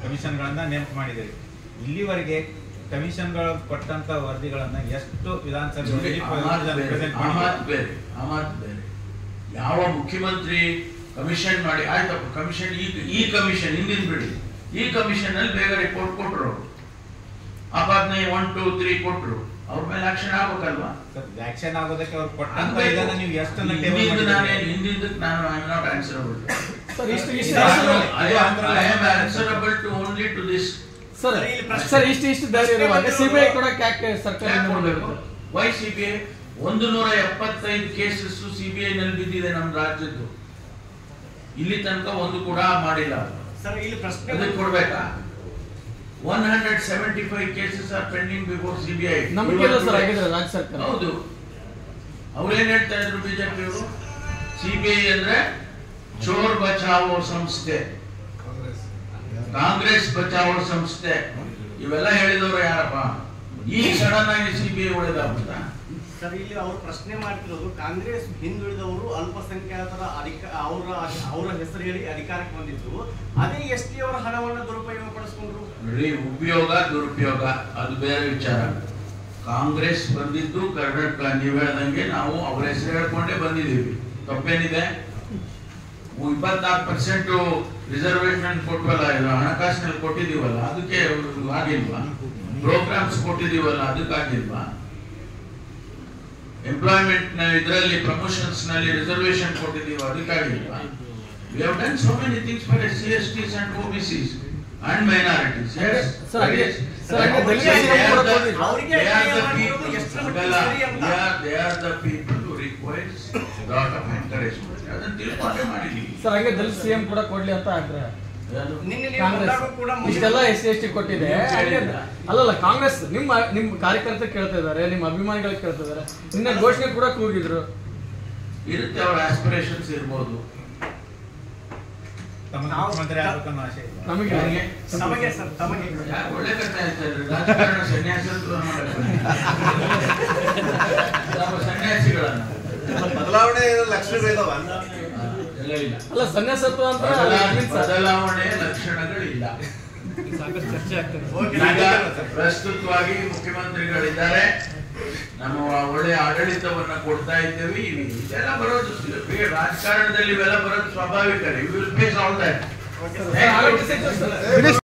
ಕಮಿಷನ್ಗಳನ್ನ ನೇಮಕ ಮಾಡಿದ್ದೀರಿ ಇಲ್ಲಿವರೆಗೆ ಕಮಿಷನ್ಗಳು ಕೊಟ್ಟಂತ ವರದಿಗಳನ್ನ ಎಷ್ಟು ವಿಧಾನಸಭೆಯಲ್ಲಿ ಆ ಮಾತು ಬೇರೆ, ಪ್ರೆಸೆಂಟ್ ಆ ಮಾತು ಮಾಡಿದ್ದೀರಿ ಬೇರೆ ಆ ಮಾತು ಬೇರೆ ಯಾವ ಮುಖ್ಯಮಂತ್ರಿ ಕಮಿಷನ್ ಮಾಡಿ ಆಯ್ತಪ್ಪ ಕಮಿಷನ್ ಈ ಈ ಕಮಿಷನ್ ಹಿಂದಿನ ಬಿಡಿ ಈ ಕಮಿಷನ್ ಅಲ್ಲಿ ಬೇಗ ರಿಪೋರ್ಟ್ ಕೊಟ್ರು ಅವ್ರು. ಆಪಾದನೆ ಒನ್ ಟೂ ತ್ರೀ ಕೊಟ್ರು ಅವ್ರ ಮೇಲೆ ಆಕ್ಷನ್ ಆಗ್ಬೇಕಲ್ವಾ ಆಕ್ಷನ್ ಆಗೋದಕ್ಕೆ ಅವ್ರು ಕೊಟ್ಟಂತ ಆಗ್ಬೇಕು. ಇದನ್ನ ನೀವು ಎಷ್ಟನ್ನ ಹಿಂದಿಂದು ಟೇಬಲ್ ನಾನೇ ಹಿಂದಿಂದಕ್ಕೆ ನಾನು I am not answerable sir ಇಷ್ಟು ಇಷ್ಟು ಇದು Andhra- I am answerable to only to this sir sir ಇಷ್ಟು ಇಷ್ಟು ಧೈರ್ಯ ಇರುವಾಗ ಸಿಬಿಐ ಕೊಡಕ್ಕೆ ಯಾಕೆ ಸರ್ಕಾರ ಯಾಕೆ ಹಿಂದೆ ಕೊಡ್ಬೇಕು ಮುಂದೆ ವೈ ಸಿಬಿಐ ಒಂದು ನೂರ ಎಪ್ಪತ್ತೈದು ಕೇಸಸ್ ಸಿಬಿಐ ನಲ್ಲಿ ಬಿದ್ದಿದೆ ನಮ್ಮ ರಾಜ್ಯದ್ದು ಇಲ್ಲಿ ತನಕ ಒಂದು ಕೂಡ ಮಾಡಿಲ್ಲ ಸರ್ ಇಲ್ಲಿ ಪ್ರಶ್ನೆ ಅದಕ್ಕೆ ಕೊಡ್ಬೇಕಾ one hundred seventy five cases are pending before CBI ನಂಬಿಕೆ ಇಲ್ಲ ಸರ್ ಆಗಿದ್ರೆ ರಾಜ್ಯ ಸರ್ಕಾರ ಹೌದು ಅವ್ರೇನ್ ಹೇಳ್ತಾ ಇದ್ರು ಬಿಜೆಪಿ ಅವರು ಸಿಬಿಐ ಅಂದ್ರೆ ಚೋರ್ ಬಚಾವೋ ಸಂಸ್ಥೆ ಕಾಂಗ್ರೆಸ್ ಬಚಾವೋ ಸಂಸ್ಥೆ ಇವೆಲ್ಲ ಹೇಳಿದವರು ಯಾರಪ್ಪ ಈಗ ಸಡನ್ ಆಗಿ ಸಿಬಿಐ ಒಳ್ಳೇದಾಗ್ಬಿಡ್ತಾ ಸರ್ ಇಲ್ಲಿ ಅವರು ಪ್ರಶ್ನೆ ಮಾಡ್ತಿರೋದು ಕಾಂಗ್ರೆಸ್ ಹಿಂದುಳಿದವರು ಅಲ್ಪಸಂಖ್ಯಾತರ ಅಧಿಕ ಅವರ ಅವರ ಹೆಸರು ಹೇಳಿ ಅಧಿಕಾರಕ್ಕೆ ಬಂದಿದ್ದು ಅದೇ ಎಸ್ ಟಿ ಅವರ ಹಣವನ್ನು ದುರುಪಯೋಗ ಪಡಿಸ್ಕೊಂಡ್ರು ನೋಡ್ರಿ ಉಪಯೋಗ ದುರುಪಯೋಗ ಅದು ಬೇರೆ ವಿಚಾರ ಕಾಂಗ್ರೆಸ್ ಬಂದಿದ್ದು ಕರ್ನಾಟಕ ನೀವು ಹೇಳ್ದಂಗೆ ನಾವು ಅವ್ರ ಹೆಸರು ಹೇಳ್ಕೊಂಡೇ ಬಂದಿದ್ದೀವಿ ತಪ್ಪೇನಿದೆ ಇಪ್ಪತ್ನಾಲ್ಕು ಪರ್ಸೆಂಟ್ ರಿಸರ್ವೇಶನ್ ಕೊಟ್ವಲ್ಲ ಇದು ಹಣಕಾಸಿನಲ್ಲಿ ಕೊಟ್ಟಿದೀವಲ್ಲ ಅದಕ್ಕೆ ಆಗಿಲ್ವಾ ಪ್ರೋಗ್ರಾಮ್ಸ್ ಕೊಟ್ಟಿದೀವಲ್ಲ ಅದಕ್ಕಾಗಿಲ್ವಾ ಎಂಪ್ಲಾಯ್ಮೆಂಟ್ ನ ಇದರಲ್ಲಿ ಪ್ರಮೋಷನ್ಸ್ ನಲ್ಲಿ ರಿಸರ್ವೇಶನ್ ಕೊಟ್ಟಿದೀವಿ ಅದಕ್ಕಾಗಿಲ್ವಾ We have done so many things for SCSTs and OBCs and minorities. Yes. Sir, that ಹಾಗೆ- is- sir, ಹಾಗೆ They ದಲಿತ are ಸಿಎಂ ಕೂಡ the- ಕೊಟ್ಟಿದ್ರು. ಅವ್ರಿಗೆ they are the ಅನ್ಯಾಯ people- ಮಾಡಿರೋದು ಎಷ್ಟರ ಮಟ್ಟಿಗೆ ಅಲ್ಲ, ಸರಿ ಅಂತ. they are- they are the people who requires lot of encouragement. ಅದನ್ನ ತಿಳ್ಕೊಂಡೇ ಮಾಡಿದೀವಿ. ಸರ್ ಹಂಗೆ ದಲಿತ ಸಿಎಂ ಕೂಡ ಕೊಡ್ಲಿ ಅಂತ ಆಗ್ರಹ ಯಾರು? ನಿನ್ನೆ ನೀವು ಕಾಂಗ್ರೆಸ್ ಬಂದಾಗ ಕೂಡ ಮುಂದೆ- ಇಷ್ಟೆಲ್ಲ ಎಸ್ ಸಿ ಎಸ್ ಟಿ ಕೊಟ್ಟಿದೆ ನೀವು ಹಂಗೆ- ಕೇಳಿದ್ರಾ? ಅಲ್ಲಲ್ಲ ಕಾಂಗ್ರೆಸ್ ನಿಮ್ಮ ನಿಮ್ಮ ಕಾರ್ಯಕರ್ತರು ಕೇಳ್ತಾ ಇದಾರೆ ನಿಮ್ಮ ಅಭಿಮಾನಿಗಳು ಕೇಳ್ತಾ ಇದಾರೆ ನಿನ್ನೆ ಘೋಷಣೆ ಕೂಡ ಕೂಗಿದ್ರು ಇರುತ್ತೆ ಅವ್ರ ಆಸ್ಪಿರೇಷನ್ಸ್ ಇರ್ಬೋದು ತಮ್ಮ ನಾವು- ಮುಖ್ಯಮಂತ್ರಿ ಆಗ್ಬೇಕನ್ನೋ ಆಸೆ ಇದೆ. ನಮಗೆ ಯಾರಿಗೆ? ತಮಗೆ ಸರ್ ತಮಗೆ ಯಾಕೆ ಒಳ್ಳೆ ಕಥೆ ಆಯ್ತಾ ಇದ್ರೆ ರಾಜಕಾರಣ ಸನ್ಯಾಸತ್ವ ಮಾಡಕ್ ಬಂದಿಲ್ಲ. ನಮ್ಮ ಸನ್ಯಾಸಿಗಳನ್ನ ಬದಲಾವಣೆ ಲಕ್ಷಣಗಳಿದಾವ ಆ, ಎಲ್ಲ ಇಲ್ಲ ಅಲ್ಲ ಸನ್ಯಾಸತ್ವ ಅಂತ ಬದಲಾ- means ಸರ್. ಬದಲಾವಣೆ ಲಕ್ಷಣಗಳಿಲ್ಲ ಸಾಕಷ್ಟು ಚರ್ಚೆ ಆಗ್ತದೆ ಓಕೆ ಈಗ ಪ್ರಸ್ತುತವಾಗಿ ಮುಖ್ಯಮಂತ್ರಿಗಳಿದ್ದಾರೆ ನಮ್ಮ ಒಳ್ಳೆ ಆಡಳಿತವನ್ನ ಕೊಡ್ತಾ ಇದ್ದೇವೆ ಇವಿ- ಇದೆಲ್ಲ ಬರೋದು ಈಗ ರಾಜಕಾರಣದಲ್ಲಿ ಇವೆಲ್ಲ ಬರೋದು ಸ್ವಾಭಾವಿಕ will face all that okay sir, ಆರೋಗ್ಯ ಸಚಿವರು ಸರ್.